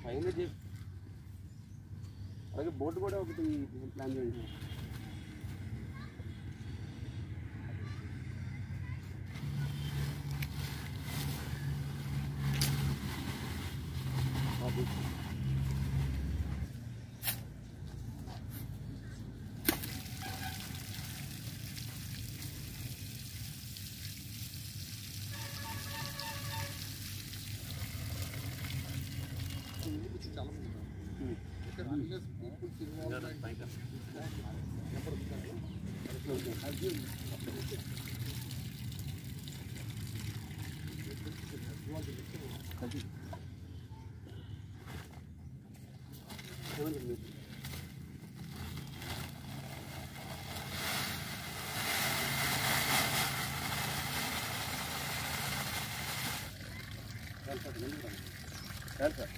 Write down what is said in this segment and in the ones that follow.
పైన చేసి అలాగే బోర్డు కూడా ఒకటి ప్లాన్ చేయండి అది. సార్ సార్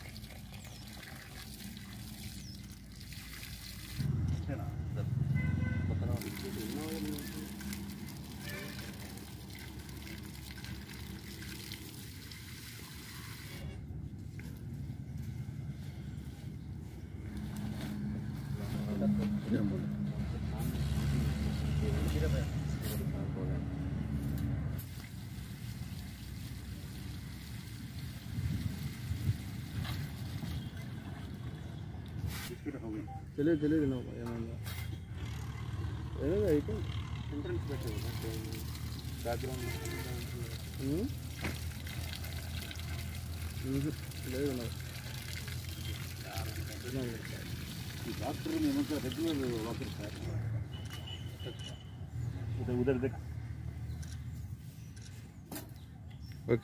తెలియదు తెలియదు నాకు ఏమైందో ఏదో అయితే ఎంట్రన్స్ పెట్టారు బ్యాక్గ్రౌండ్ ఉమ్. ఉహు. లేదు నాకు ఈ డాక్టర్ మేము రెగ్యులర్ వాకర్ సార్ ఉదర్ ఉదర్ దగ్గర ఓకే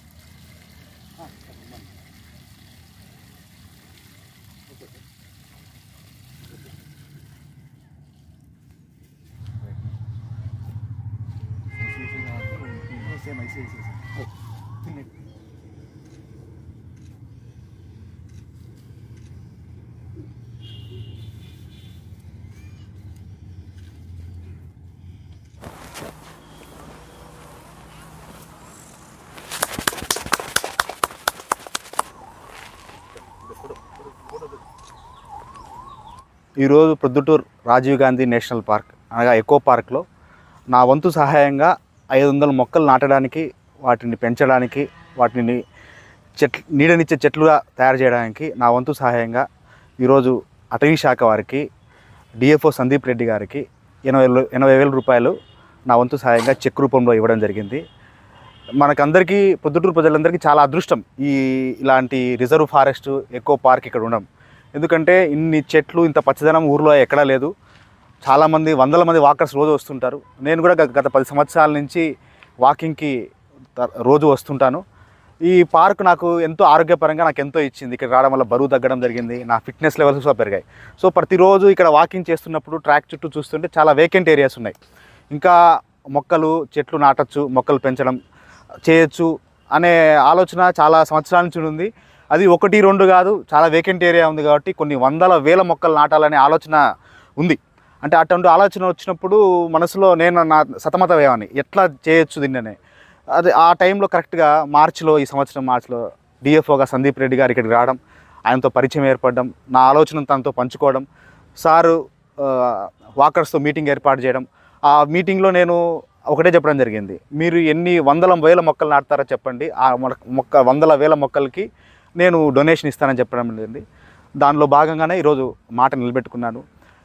సేమ్ ఐసీఐసీ ఈరోజు ప్రొద్దుటూరు రాజీవ్ గాంధీ నేషనల్ పార్క్ అనగా ఎకో పార్క్లో నా వంతు సహాయంగా ఐదు వందల మొక్కలు నాటడానికి వాటిని పెంచడానికి వాటిని చెట్లు నీడనిచ్చే చెట్లుగా తయారు చేయడానికి నా వంతు సహాయంగా ఈరోజు అటవీ శాఖ వారికి డిఎఫ్ఓ సందీప్ రెడ్డి గారికి ఎనభై వేలు- ఎనభై వేల రూపాయలు నా వంతు సహాయంగా చెక్ రూపంలో ఇవ్వడం జరిగింది మనకందరికీ పొద్దుటూరు ప్రజలందరికీ చాలా అదృష్టం ఈ ఇలాంటి రిజర్వ్ ఫారెస్ట్ ఎకో పార్క్ ఇక్కడ ఉండడం ఎందుకంటే ఇన్ని చెట్లు ఇంత పచ్చదనం ఊర్లో ఎక్కడా లేదు చాలామంది వందల మంది వాకర్స్ రోజు వస్తుంటారు నేను కూడా గత- గత పది సంవత్సరాల నుంచి వాకింగ్కి త- రోజు వస్తుంటాను ఈ పార్క్ నాకు ఎంతో ఆరోగ్యపరంగా నాకు ఎంతో ఇచ్చింది ఇక్కడ రావడం వల్ల బరువు తగ్గడం జరిగింది నా ఫిట్నెస్ లెవెల్స్ కూడా పెరిగాయి సో ప్రతిరోజు ఇక్కడ వాకింగ్ చేస్తున్నప్పుడు ట్రాక్ చుట్టూ చూస్తుంటే చాలా వేకెంట్ ఏరియాస్ ఉన్నాయి ఇంకా మొక్కలు చెట్లు నాటచ్చు మొక్కలు పెంచడం చేయొచ్చు అనే ఆలోచన చాలా సంవత్సరాల నుంచి ఉంది అది ఒకటి రెండు కాదు చాలా వేకెంట్ ఏరియా ఉంది కాబట్టి కొన్ని వందల వేల మొక్కలు నాటాలనే ఆలోచన ఉంది అంటే అటువంటి ఆలోచన వచ్చినప్పుడు మనసులో నేను నా సతమతమయ్యాన్ని ఎట్లా చేయొచ్చు దీన్ని అది ఆ టైంలో కరెక్ట్గా మార్చిలో ఈ సంవత్సరం మార్చిలో డిఎఫ్ఓగా సందీప్ రెడ్డి గారు ఇక్కడికి రావడం ఆయనతో పరిచయం ఏర్పడడం నా ఆలోచన తనతో పంచుకోవడం సారు ఆ, వాకర్స్తో మీటింగ్ ఏర్పాటు చేయడం ఆ మీటింగ్లో నేను ఒకటే చెప్పడం జరిగింది మీరు ఎన్ని వందల వేల మొక్కలు నాటుతారో చెప్పండి ఆ మొక్క- మొక్క వందల వేల మొక్కలకి నేను డొనేషన్ ఇస్తానని చెప్పడం జరిగింది దానిలో భాగంగానే ఈరోజు మాట నిలబెట్టుకున్నాను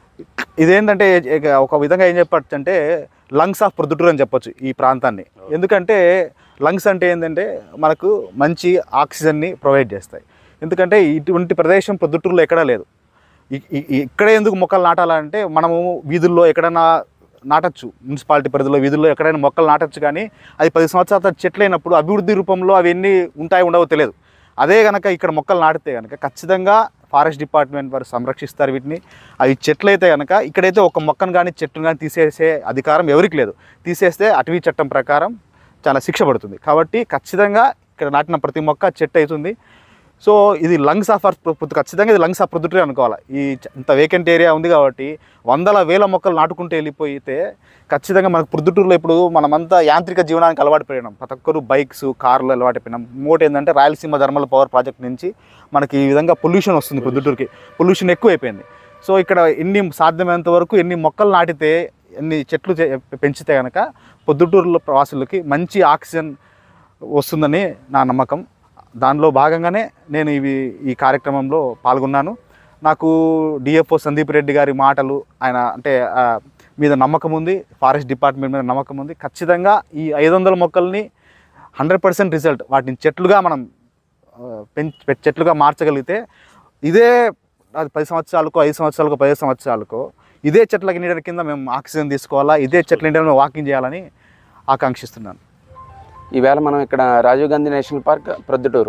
ఇదేంటంటే ఇక ఒక విధంగా ఏం చెప్పచ్చు అంటే లంగ్స్ ఆఫ్ ప్రొద్దుటూరు అని చెప్పొచ్చు ఈ ప్రాంతాన్ని ఎందుకంటే లంగ్స్ అంటే ఏంటంటే మనకు మంచి ఆక్సిజన్ని ప్రొవైడ్ చేస్తాయి ఎందుకంటే ఇటువంటి ప్రదేశం ప్రొద్దుటూరులో ఎక్కడా లేదు ఇ- ఇ- ఇక్కడే ఎందుకు మొక్కలు నాటాలంటే మనము వీధుల్లో ఎక్కడైనా నాటచ్చు మున్సిపాలిటీ పరిధిలో వీధుల్లో ఎక్కడైనా మొక్కలు నాటచ్చు కానీ అది పది సంవత్సరాల తర్వాత చెట్లైనప్పుడు అభివృద్ధి రూపంలో అవి ఎన్ని ఉంటాయి ఉండవో తెలియదు అదే కనుక ఇక్కడ మొక్కలు నాటితే కనుక ఖచ్చితంగా ఫారెస్ట్ డిపార్ట్మెంట్ వారు సంరక్షిస్తారు వీటిని అవి చెట్లు అయితే కనుక ఇక్కడైతే ఒక మొక్కను కానీ చెట్టును కానీ తీసేసే అధికారం ఎవరికి లేదు తీసేస్తే అటవీ చట్టం ప్రకారం చాలా శిక్ష పడుతుంది కాబట్టి ఖచ్చితంగా ఇక్కడ నాటిన ప్రతి మొక్క చెట్టు అవుతుంది సో ఇది లంగ్స్ ఆఫ్ అర్త్ ప్రొద్దు ఖచ్చితంగా ఇది లంగ్స్ ఆఫ్ ప్రొద్దుటరీ అనుకోవాలి ఈ చ- ఇంత వేకెంట్ ఏరియా ఉంది కాబట్టి వందల వేల మొక్కలు నాటుకుంటూ వెళ్ళిపోయితే ఖచ్చితంగా మనకు ప్రొద్దుటూరులో ఇప్పుడు మనమంతా యాంత్రిక జీవనానికి అలవాటు పడినాం ప్రతి ఒక్కరు బైక్స్ కార్లు అలవాటు పడినాం ఇంకోటి ఏంటంటే రాయలసీమ ధర్మల పవర్ ప్రాజెక్ట్ నుంచి మనకి ఈ విధంగా పొల్యూషన్ వస్తుంది ప్రొద్దుటూరుకి పొల్యూషన్ ఎక్కువైపోయింది సో ఇక్కడ ఎన్ని సాధ్యమైనంత వరకు ఎన్ని మొక్కలు నాటితే ఎన్ని చెట్లు చే- పెంచితే కనుక పొద్దుటూరులో ప్రవాసులకి మంచి ఆక్సిజన్ వస్తుందని నా నమ్మకం దానిలో భాగంగానే నేను ఇవి ఈ కార్యక్రమంలో పాల్గొన్నాను నాకు డిఎఫ్ఓ సందీప్ రెడ్డి గారి మాటలు ఆయన అంటే ఆ, మీద నమ్మకం ఉంది ఫారెస్ట్ డిపార్ట్మెంట్ మీద నమ్మకం ఉంది ఖచ్చితంగా ఈ ఐదు వందల మొక్కల్ని హండ్రెడ్ పర్సెంట్ రిజల్ట్ వాటిని చెట్లుగా మనం ఆ, పెంచ్ చెట్లుగా మార్చగలిగితే ఇదే అది పది సంవత్సరాలకో ఐదు సంవత్సరాలకో పది సంవత్సరాలకో ఇదే చెట్లకి నీడ కింద మేము ఆక్సిజన్ తీసుకోవాలా ఇదే చెట్ల నీడ మేము వాకింగ్ చేయాలని ఆకాంక్షిస్తున్నాను ఈవేళ మనం ఇక్కడ రాజీవ్ గాంధీ నేషనల్ పార్క్ ప్రొద్దుటూరు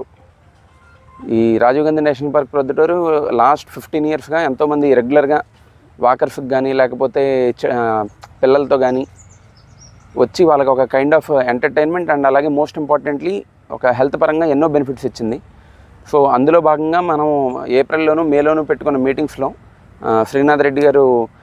ఈ Rajiv Gandhi national park Proddatur last fifteen ఇయర్స్గా ఎంతోమంది రెగ్యులర్గా వాకర్స్కి కానీ లేకపోతే చ- ఆ, పిల్లలతో కానీ వచ్చి వాళ్ళకి ఒక కైండ్ ఆఫ్ ఎంటర్టైన్మెంట్ అండ్ అలాగే మోస్ట్ ఇంపార్టెంట్లీ ఒక హెల్త్ పరంగా ఎన్నో బెనిఫిట్స్ ఇచ్చింది సో అందులో భాగంగా మనం ఏప్రిల్లోను మేలోను పెట్టుకున్న మీటింగ్స్లో ఆ, శ్రీనాథ్ రెడ్డి గారు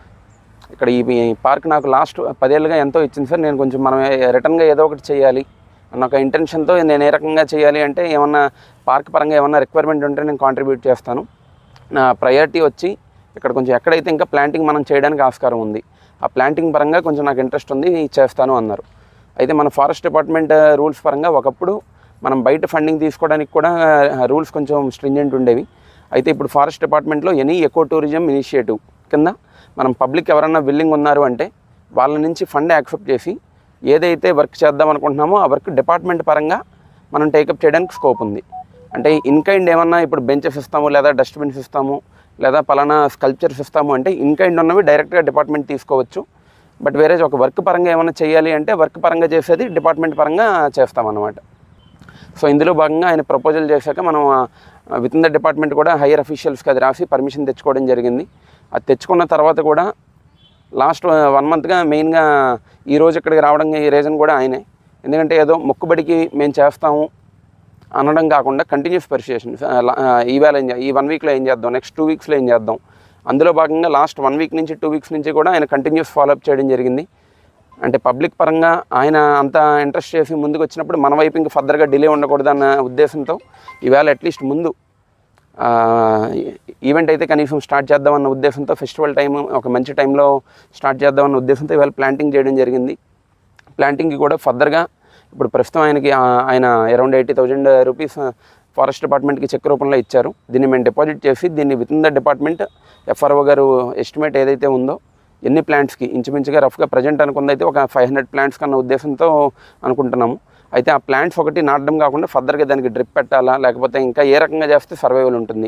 ఇక్కడ ఈ ఈ పార్క్ నాకు లాస్ట్ పదేళ్ళుగా ఎంతో ఇచ్చింది సార్ నేను కొంచెం మనం రిటర్న్గా ఏదో ఒకటి చేయాలి అన్న ఒక ఇంటెన్షన్తో నేను ఏ రకంగా చేయాలి అంటే ఏమన్నా పార్క్ పరంగా ఏమన్నా రిక్వైర్మెంట్ ఉంటే నేను కాంట్రిబ్యూట్ చేస్తాను నా ప్రయారిటీ వచ్చి ఇక్కడ కొంచెం ఎక్కడైతే ఇంకా ప్లాంటింగ్ మనం చేయడానికి ఆస్కారం ఉంది ఆ ప్లాంటింగ్ పరంగా కొంచెం నాకు ఇంట్రెస్ట్ ఉంది చేస్తాను అన్నారు అయితే మన ఫారెస్ట్ డిపార్ట్మెంట్ రూల్స్ పరంగా ఒకప్పుడు మనం బయట ఫండింగ్ తీసుకోవడానికి కూడా రూల్స్ కొంచెం స్ట్రింజెంట్ ఉండేవి అయితే ఇప్పుడు ఫారెస్ట్ డిపార్ట్మెంట్లో ఎనీ ఎకో టూరిజం ఇనిషియేటివ్ కింద మనం పబ్లిక్ ఎవరన్నా విల్లింగ్ ఉన్నారు అంటే వాళ్ళ నుంచి ఫండ్ యాక్సెప్ట్ చేసి ఏదైతే వర్క్ చేద్దాం అనుకుంటున్నామో ఆ వర్క్ డిపార్ట్మెంట్ పరంగా మనం టేకప్ చేయడానికి స్కోప్ ఉంది అంటే ఇన్కైండ్ ఏమన్నా ఇప్పుడు బెంచెస్ ఇస్తాము లేదా డస్ట్బిన్స్ ఇస్తాము లేదా పలానా స్కల్ప్చర్స్ ఇస్తాము అంటే ఇన్కైండ్ ఉన్నవి డైరెక్ట్గా డిపార్ట్మెంట్ తీసుకోవచ్చు బట్ వేరే ఒక వర్క్ పరంగా ఏమైనా చేయాలి అంటే వర్క్ పరంగా చేసేది డిపార్ట్మెంట్ పరంగా చేస్తామన్నమాట సో ఇందులో భాగంగా ఆయన ప్రపోజల్ చేశాక మనం విత్ ఇన్ ద డిపార్ట్మెంట్ కూడా హైయర్ అఫీషియల్స్కి అది రాసి పర్మిషన్ తెచ్చుకోవడం జరిగింది అది తెచ్చుకున్న తర్వాత కూడా లాస్ట్ వన్ మంత్గా మెయిన్గా ఈ రోజు ఇక్కడికి రావడం ఈ రీజన్ కూడా ఆయనే ఎందుకంటే ఏదో మొక్కుబడికి మేము చేస్తాము అనడం కాకుండా కంటిన్యూస్ పర్సియేషన్ ఈవేళ ఏం చే- ఈ వన్ వీక్లో ఏం చేద్దాం నెక్స్ట్ టూ వీక్స్లో ఏం చేద్దాం అందులో భాగంగా లాస్ట్ వన్ వీక్ నుంచి టూ వీక్స్ నుంచి కూడా ఆయన కంటిన్యూస్ ఫాలోఅప్ చేయడం జరిగింది అంటే పబ్లిక్ పరంగా ఆయన అంత ఇంట్రెస్ట్ చేసి ముందుకు వచ్చినప్పుడు మన వైపు ఇంకా ఫర్దర్గా డిలే ఉండకూడదన్న ఉద్దేశంతో ఈవేళ అట్లీస్ట్ ముందు ఆ, ఈవెంట్ అయితే కనీసం స్టార్ట్ చేద్దామన్న ఉద్దేశంతో ఫెస్టివల్ టైం ఒక మంచి టైంలో స్టార్ట్ చేద్దామన్న ఉద్దేశంతో ఇవాళ ప్లాంటింగ్ చేయడం జరిగింది ప్లాంటింగ్కి కూడా ఫర్దర్గా ఇప్పుడు ప్రస్తుతం ఆయనకి ఆ, ఆయన around eighty thousand rupees forest డిపార్ట్మెంట్కి చెక్ రూపంలో ఇచ్చారు దీన్ని మేము డిపాజిట్ చేసి దీన్ని with in the department FRO గారు ఎస్టిమేట్ ఏదైతే ఉందో ఎన్ని ప్లాంట్స్కి ఇంచుమించుగా రఫ్గా ప్రజెంట్ అనుకుందైతే ఒక ఫైవ్ హండ్రెడ్ ప్లాంట్స్ కన్నా ఉద్దేశంతో అనుకుంటున్నాము అయితే ఆ ప్లాంట్స్ ఒకటి నాటడం కాకుండా ఫర్దర్గా దానికి డ్రిప్ పెట్టాలా లేకపోతే ఇంకా ఏ రకంగా చేస్తే సర్వైవల్ ఉంటుంది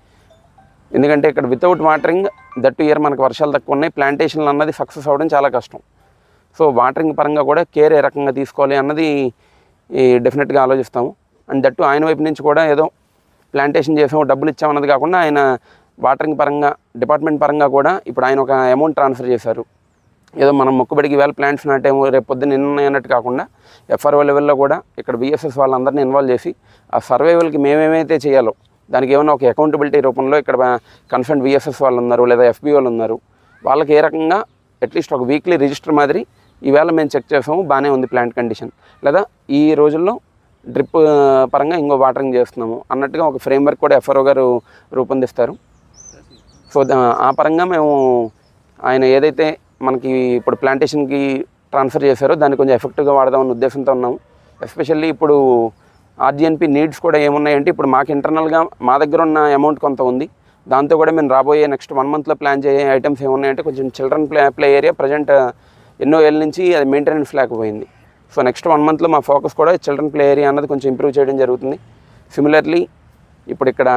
ఎందుకంటే ఇక్కడ వితౌట్ వాటరింగ్ దట్ ఇయర్ మనకు వర్షాలు తక్కువ ఉన్నాయి ప్లాంటేషన్లు అన్నది సక్సెస్ అవ్వడం చాలా కష్టం సో వాటరింగ్ పరంగా కూడా కేర్ ఏ రకంగా తీసుకోవాలి అన్నది డెఫినెట్గా ఆలోచిస్తాము అండ్ దట్టు ఆయన వైపు నుంచి కూడా ఏదో ప్లాంటేషన్ చేసాము డబ్బులు ఇచ్చామన్నది కాకుండా ఆయన వాటరింగ్ పరంగా డిపార్ట్మెంట్ పరంగా కూడా ఇప్పుడు ఆయన ఒక అమౌంట్ ట్రాన్స్ఫర్ చేశారు ఏదో మనం మొక్కుబడికి వేళ ప్లాంట్స్ నాటేమో రేపు పొద్దున్న నిన్న ఉన్నాయి అన్నట్టు కాకుండా ఎఫ్ఆర్ఓ లెవెల్లో కూడా ఇక్కడ బిఎస్ఎస్ వాళ్ళందరినీ ఇన్వాల్వ్ చేసి ఆ సర్వైవల్కి మేమేమైతే చేయాలో దానికి ఏమైనా ఒక అకౌంటబిలిటీ రూపంలో ఇక్కడ కన్సర్న్ బిఎస్ఎస్ వాళ్ళు ఉన్నారు లేదా ఎఫ్బి వాళ్ళు ఉన్నారు వాళ్ళకి ఏ రకంగా అట్లీస్ట్ ఒక వీక్లీ రిజిస్టర్ మాదిరి ఈవేళ మేము చెక్ చేసాము బాగానే ఉంది ప్లాంట్ కండిషన్ లేదా ఈ రోజుల్లో డ్రిప్ పరంగా ఇంకో వాటరింగ్ చేస్తున్నాము అన్నట్టుగా ఒక ఫ్రేమ్వర్క్ కూడా ఎఫ్ఆర్ఓ గారు రూపొందిస్తారు సో దా- ఆ పరంగా మేము ఆయన ఏదైతే మనకి ఇప్పుడు ప్లాంటేషన్కి ట్రాన్స్ఫర్ చేశారో దాన్ని కొంచెం ఎఫెక్టివ్గా వాడదామన్న ఉద్దేశంతో ఉన్నాము ఎస్పెషల్లీ ఇప్పుడు ఆర్జిఎన్పి నీడ్స్ కూడా ఏమున్నాయంటే ఇప్పుడు మాకు ఇంటర్నల్గా మా దగ్గర ఉన్న అమౌంట్ కొంత ఉంది దాంతో కూడా మేము రాబోయే నెక్స్ట్ వన్ మంత్లో ప్లాన్ చేసే ఐటమ్స్ ఏమున్నాయంటే కొంచెం children play play area present ఎన్నో ఏళ్ళ నుంచి అది మెయింటెనెన్స్ లేకపోయింది సో నెక్స్ట్ వన్ మంత్లో మా ఫోకస్ కూడా చిల్డ్రన్ ప్లే ఏరియా అన్నది కొంచెం ఇంప్రూవ్ చేయడం జరుగుతుంది సిమిలర్లీ ఇప్పుడు ఇక్కడ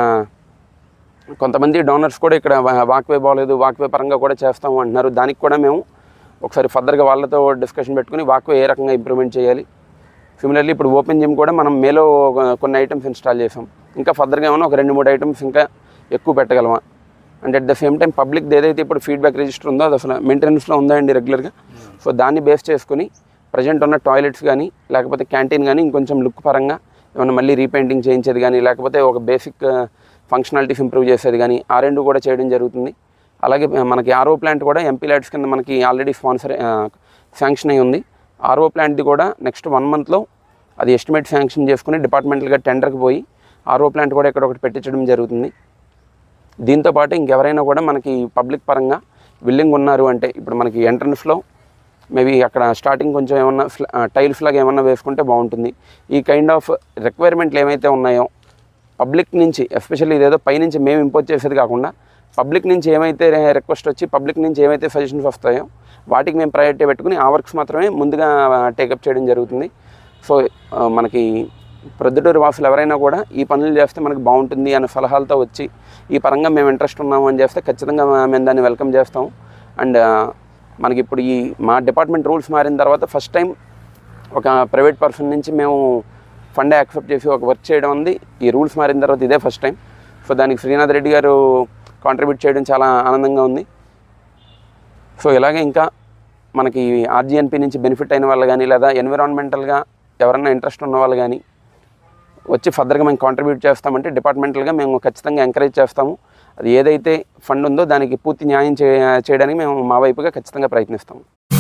కొంతమంది డోనర్స్ కూడా ఇక్కడ వాక్వే బాగలేదు వాక్వే పరంగా కూడా చేస్తాము అంటున్నారు దానికి కూడా మేము ఒకసారి ఫర్దర్గా వాళ్ళతో డిస్కషన్ పెట్టుకుని వాక్వే ఏ రకంగా ఇంప్రూవ్మెంట్ చేయాలి సిమిలర్లీ ఇప్పుడు ఓపెన్ జిమ్ కూడా మనం మేలో ఒక- కొన్ని ఐటమ్స్ ఇన్స్టాల్ చేసాం ఇంకా ఫర్దర్గా ఏమైనా ఒక రెండు మూడు ఐటమ్స్ ఇంకా ఎక్కువ పెట్టగలమా and at the same time public ఏదైతే ఇప్పుడు ఫీడ్బ్యాక్ రిజిస్టర్ ఉందో అది అసలు మెయింటెనెన్స్లో ఉందా అండి రెగ్యులర్గా సో దాన్ని బేస్ చేసుకుని ప్రజెంట్ ఉన్న టాయిలెట్స్ కానీ లేకపోతే క్యాంటీన్ కానీ ఇంకొంచెం లుక్ పరంగా ఏమన్నా మళ్ళీ రీపెయింటింగ్ చేయించేది కానీ లేకపోతే ఒక బేసిక్ ఫంక్షనాలిటీస్ ఇంప్రూవ్ చేసేది కానీ ఆ రెండు కూడా చేయడం జరుగుతుంది అలాగే మనకి ఆర్ఓ ప్లాంట్ కూడా ఎంపీ ల్యాడ్స్ కింద మనకి ఆల్రెడీ స్పాన్సర్ శాంక్షన్ అయి ఉంది ఆర్ఓ ప్లాంట్ది కూడా నెక్స్ట్ వన్ మంత్లో అది ఎస్టిమేట్ శాంక్షన్ చేసుకుని డిపార్ట్మెంటల్గా టెండర్కి పోయి ఆర్ఓ ప్లాంట్ కూడా ఇక్కడ ఒకటి పెట్టించడం జరుగుతుంది దీంతో పాటు ఇంకెవరైనా కూడా మనకి పబ్లిక్ పరంగా విల్లింగ్ ఉన్నారు అంటే ఇప్పుడు మనకి ఎంట్రన్స్లో మేబీ అక్కడ స్టార్టింగ్ కొంచెం ఏమన్నా టైల్స్ లాగా ఏమన్నా వేసుకుంటే బాగుంటుంది ఈ కైండ్ ఆఫ్ రిక్వైర్మెంట్లు ఏమైతే ఉన్నాయో పబ్లిక్ నుంచి ఎస్పెషల్లీ ఇదేదో పైనుంచి మేము ఇంపోజ్ చేసేది కాకుండా పబ్లిక్ నుంచి ఏమైతే రిక్వెస్ట్ వచ్చి పబ్లిక్ నుంచి ఏమైతే సజెషన్స్ వస్తాయో వాటికి మేము ప్రయారిటీ పెట్టుకుని ఆ వర్క్స్ మాత్రమే ముందుగా టేకప్ చేయడం జరుగుతుంది సో ఆ, మనకి ప్రొద్దుటూరు వాసులు ఎవరైనా కూడా ఈ పనులు చేస్తే మనకి బాగుంటుంది అనే సలహాలతో వచ్చి ఈ పరంగా మేము ఇంట్రెస్ట్ ఉన్నాము అని చేస్తే ఖచ్చితంగా మేము దాన్ని వెల్కమ్ చేస్తాం అండ్ మనకి ఇప్పుడు ఈ మా డిపార్ట్మెంట్ రూల్స్ మారిన తర్వాత ఫస్ట్ టైం ఒక ప్రైవేట్ పర్సన్ నుంచి మేము ఫండ్ యాక్సెప్ట్ చేసి ఒక వర్క్ చేయడం ఉంది ఈ రూల్స్ మారిన తర్వాత ఇదే ఫస్ట్ టైం సో దానికి శ్రీనాథ్ రెడ్డి గారు కాంట్రిబ్యూట్ చేయడం చాలా ఆనందంగా ఉంది సో ఇలాగే ఇంకా మనకి ఆర్జీఎన్పి నుంచి బెనిఫిట్ అయిన వాళ్ళు కానీ లేదా ఎన్విరాన్మెంటల్గా ఎవరైనా ఇంట్రెస్ట్ ఉన్న వాళ్ళు కానీ వచ్చి ఫర్దర్గా మేము కాంట్రిబ్యూట్ చేస్తామంటే డిపార్ట్మెంటల్గా మేము ఖచ్చితంగా ఎంకరేజ్ చేస్తాము అది ఏదైతే ఫండ్ ఉందో దానికి పూర్తి న్యాయం చే చేయడానికి మేము మా వైపుగా ఖచ్చితంగా ప్రయత్నిస్తాము